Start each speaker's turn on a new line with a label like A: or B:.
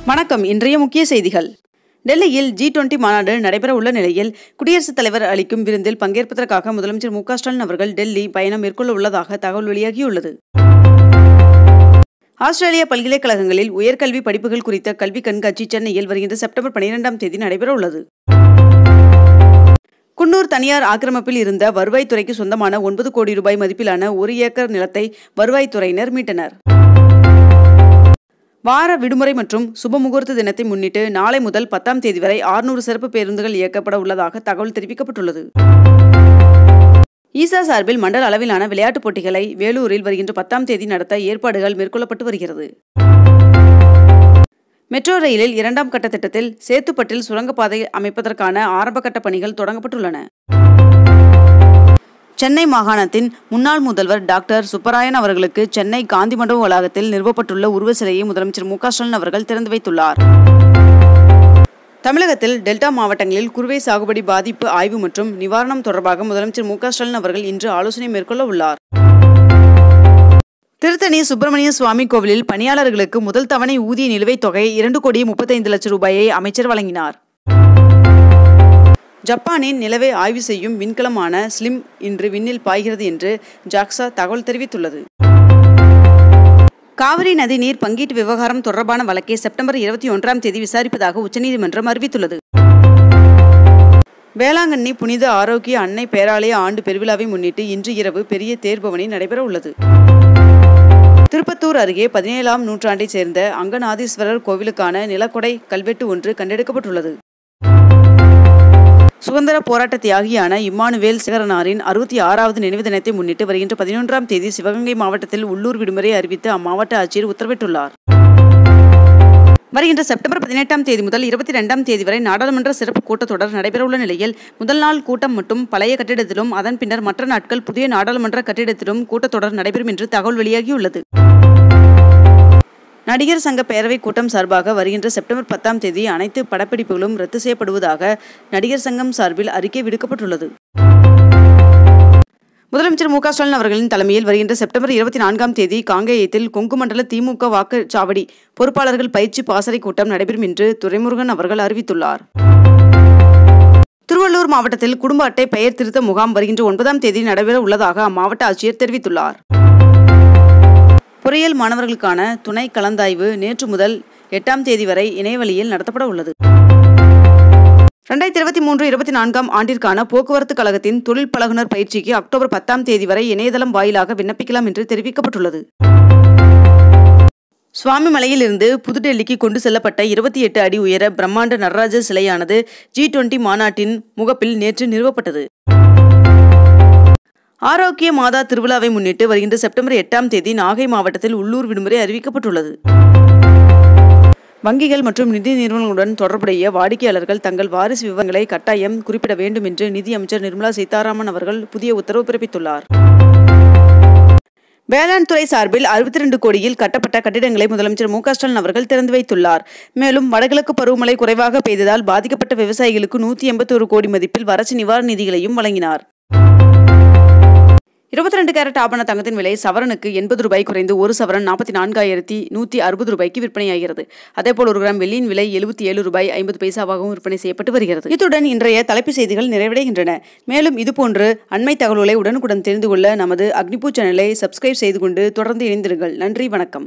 A: வணக்கம் இன்றைய முக்கிய செய்திகள் டெல்லியில் ஜி டுவெண்டி மாநாடு நடைபெற உள்ள நிலையில் குடியரசுத் தலைவர் அளிக்கும் விருந்தில் பங்கேற்பதற்காக முதலமைச்சர் மு க ஸ்டாலின் அவர்கள் டெல்லி பயணம் மேற்கொள்ள உள்ளதாக தகவல் வெளியாகியுள்ளது ஆஸ்திரேலிய பல்கலைக்கழகங்களில் உயர்கல்வி படிப்புகள் குறித்த கல்வி கண்காட்சி சென்னையில் வருகின்ற செப்டம்பர் பனிரெண்டாம் தேதி நடைபெற உள்ளது குன்னூர் தனியார் ஆக்கிரமிப்பில் இருந்த வருவாய்த்துறைக்கு சொந்தமான ஒன்பது கோடி ரூபாய் மதிப்பிலான ஒரு ஏக்கர் நிலத்தை வருவாய்த்துறையினர் மீட்டனர் வார விடுமுறை மற்றும் சுபமுகூர்த்த தினத்தை முன்னிட்டு நாளை முதல் பத்தாம் தேதி வரை ஆறுநூறு சிறப்பு பேருந்துகள் இயக்கப்பட உள்ளதாக தகவல் தெரிவிக்கப்பட்டுள்ளது ஈசா சார்பில் மண்டல அளவிலான விளையாட்டுப் போட்டிகளை வேலூரில் வருகின்ற பத்தாம் தேதி நடத்த ஏற்பாடுகள் மேற்கொள்ளப்பட்டு வருகிறது மெட்ரோ ரயிலில் இரண்டாம் கட்ட திட்டத்தில் சேத்துப்பட்டில் சுரங்கப்பாதை அமைப்பதற்கான ஆரம்பகட்ட பணிகள் தொடங்கப்பட்டுள்ளன சென்னை மாகாணத்தின் முன்னாள் முதல்வர் டாக்டர் சுப்பராயன் அவர்களுக்கு சென்னை காந்தி மண்டப வளாகத்தில் நிறுவப்பட்டுள்ள உருவ சிலையை முதலமைச்சர் மு க ஸ்டாலின் அவர்கள் திறந்து வைத்துள்ளார் தமிழகத்தில் டெல்டா மாவட்டங்களில் குறுவை சாகுபடி பாதிப்பு ஆய்வு மற்றும் நிவாரணம் தொடர்பாக முதலமைச்சர் மு க ஸ்டாலின் அவர்கள் இன்று ஆலோசனை மேற்கொள்ள உள்ளார் திருத்தணி சுப்பிரமணிய சுவாமி கோவிலில் பணியாளர்களுக்கு முதல் தவணை ஊதிய நிலுவைத் தொகை இரண்டு கோடி முப்பத்தைந்து லட்சம் ரூபாயை அமைச்சர் வழங்கினார் ஜப்பானின் நிலவை ஆய்வு செய்யும் விண்கலமான ஸ்லிம் இன்று விண்ணில் பாய்கிறது என்று ஜாக்சா தகவல் தெரிவித்துள்ளது காவிரி நதி நீர் பங்கீட்டு விவகாரம் தொடர்பான வழக்கை செப்டம்பர் இருபத்தி ஒன்றாம் தேதி விசாரிப்பதாக உச்சநீதிமன்றம் அறிவித்துள்ளது வேளாங்கண்ணி புனித ஆரோக்கிய அன்னை பேராலய ஆண்டு பெருவிழாவை முன்னிட்டு இன்று இரவு பெரிய தேர்பவனி நடைபெற உள்ளது திருப்பத்தூர் அருகே பதினேழாம் நூற்றாண்டைச் சேர்ந்த அங்கநாதீஸ்வரர் கோவிலுக்கான நிலக்கொடை கல்வெட்டு ஒன்று கண்டெடுக்கப்பட்டுள்ளது சுதந்திர போராட்ட தியாகியான இம்மானுவேல் சேகரனாரின் அறுபத்தி ஆறாவது நினைவு தினத்தை முன்னிட்டு வருகின்ற பதினொன்றாம் தேதி சிவகங்கை மாவட்டத்தில் உள்ளூர் விடுமுறை அறிவித்து அம்மாவட்ட ஆட்சியர் உத்தரவிட்டுள்ளார் வருகின்ற செப்டம்பர் பதினெட்டாம் தேதி முதல் இருபத்தி ரெண்டாம் தேதி வரை நாடாளுமன்ற சிறப்பு கூட்டத்தொடர் நடைபெறவுள்ள நிலையில் முதல் நாள் கூட்டம் மட்டும் பழைய கட்டிடத்திலும் அதன் பின்னர் மற்ற நாட்கள் புதிய நாடாளுமன்ற கட்டிடத்திலும் கூட்டத்தொடர் நடைபெறும் என்று தகவல் வெளியாகியுள்ளது நடிகர் சங்க பேரவைக் கூட்டம் சார்பாக வருகின்ற செப்டம்பர் பத்தாம் தேதி அனைத்து படப்பிடிப்புகளும் ரத்து செய்யப்படுவதாக நடிகர் சங்கம் சார்பில் அறிக்கை விடுக்கப்பட்டுள்ளது முதலமைச்சர் மு க ஸ்டாலின் அவர்களின் தலைமையில் வருகின்ற செப்டம்பர் இருபத்தி நான்காம் தேதி காங்கேயத்தில் கொங்கு மண்டல திமுக வாக்குச்சாவடி பொறுப்பாளர்கள் பயிற்சி பாசறை கூட்டம் நடைபெறும் என்று துரைமுருகன் அவர்கள் அறிவித்துள்ளார் திருவள்ளூர் மாவட்டத்தில் குடும்ப அட்டை பெயர் திருத்த முகாம் வருகின்ற ஒன்பதாம் தேதி நடைபெற உள்ளதாக அம்மாவட்ட ஆட்சியர் தெரிவித்துள்ளார் பொறியியல் மாணவர்களுக்கான துணை கலந்தாய்வு நேற்று முதல் எட்டாம் தேதி வரை இணையவழியில் நடத்தப்பட உள்ளது ரெண்டாயிரத்தி இருபத்தி மூன்று இருபத்தி நான்காம் ஆண்டிற்கான போக்குவரத்து கழகத்தின் தொழில் பழகுனர் பயிற்சிக்கு அக்டோபர் பத்தாம் தேதி வரை இணையதளம் வாயிலாக விண்ணப்பிக்கலாம் என்று தெரிவிக்கப்பட்டுள்ளது சுவாமிமலையில் இருந்து புதுடெல்லிக்கு கொண்டு செல்லப்பட்ட இருபத்தி எட்டு அடி உயர பிரம்மாண்ட நடராஜர் சிலையானது ஜி டுவெண்டி மாநாட்டின் முகப்பில் நேற்று நிறுவப்பட்டது ஆரோக்கிய மாதா திருவிழாவை முன்னிட்டு வருகின்ற செப்டம்பர் எட்டாம் தேதி நாகை மாவட்டத்தில் உள்ளூர் விடுமுறை அறிவிக்கப்பட்டுள்ளது வங்கிகள் மற்றும் நிதி நிறுவனங்களுடன் தொடர்புடைய வாடிக்கையாளர்கள் தங்கள் வாரிசு விவரங்களை கட்டாயம் குறிப்பிட வேண்டும் என்று நிதி அமைச்சர் நிர்மலா சீதாராமன் அவர்கள் புதிய உத்தரவு பிறப்பித்துள்ளார் வேளாண் துறை சார்பில் அறுபத்தி ரெண்டு கோடியில் கட்டப்பட்ட கட்டிடங்களை முதலமைச்சர் மு ஸ்டாலின் அவர்கள் திறந்து வைத்துள்ளார் மேலும் வடகிழக்கு பருவமழை குறைவாக பெய்ததால் பாதிக்கப்பட்ட விவசாயிகளுக்கு நூற்றி எண்பத்தொரு கோடி மதிப்பில் வறட்சி நிவாரண நிதிகளையும் வழங்கினார் இருபத்தி ரெண்டு கேரட் ஆபண தங்கத்தின் விலை சவரனுக்கு எண்பது ரூபாய் குறைந்து ஒரு சவரன் நாற்பத்தி நான்காயிரத்தி நூற்றி அறுபது ரூபாய்க்கு விற்பனையாகிறது அதேபோல் ஒரு கிராம் வெள்ளியின் விலை எழுபத்தி ஏழு ரூபாய் ஐம்பது பைசாவாகவும் விற்பனை செய்யப்பட்டு வருகிறது இத்துடன் இன்றைய தலைப்புச் செய்திகள் நிறைவடைகின்றன மேலும் இதுபோன்று அண்மை தகவல்களை உடனுக்குடன் தெரிந்து கொள்ள நமது அக்னிபூ சேனலை சப்ஸ்கிரைப் செய்து கொண்டு தொடர்ந்து இணைந்திருங்கள் நன்றி வணக்கம்